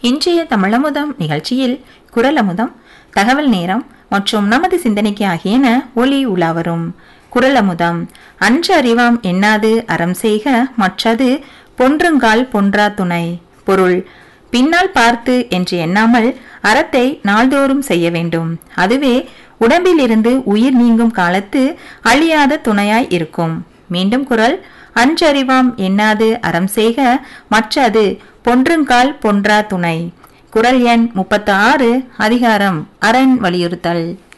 இன்றைய தமிழமுதம் நிகழ்ச்சியில் குரலமுதம் தகவல் நேரம் மற்றும் நமது சிந்தனைக்கு ஆகியன ஒளி உலா வரும் குரலமுதம் அன்று அறிவாம் எண்ணாது அறம் செய்க மற்றது பொன்றுங்கால் பொன்றா துணை பொருள் பின்னால் பார்த்து என்று எண்ணாமல் அறத்தை நாள்தோறும் செய்ய வேண்டும் அதுவே உடம்பிலிருந்து உயிர் நீங்கும் காலத்து அழியாத துணையாய் இருக்கும் மீண்டும் குரல் அன்றறிவாம் எண்ணாது அறம் செய்க மற்றது பொன்றுங்கால் பொன்றா துணை குரல் எண் முப்பத்து ஆறு அதிகாரம் அரண் வலியுறுத்தல்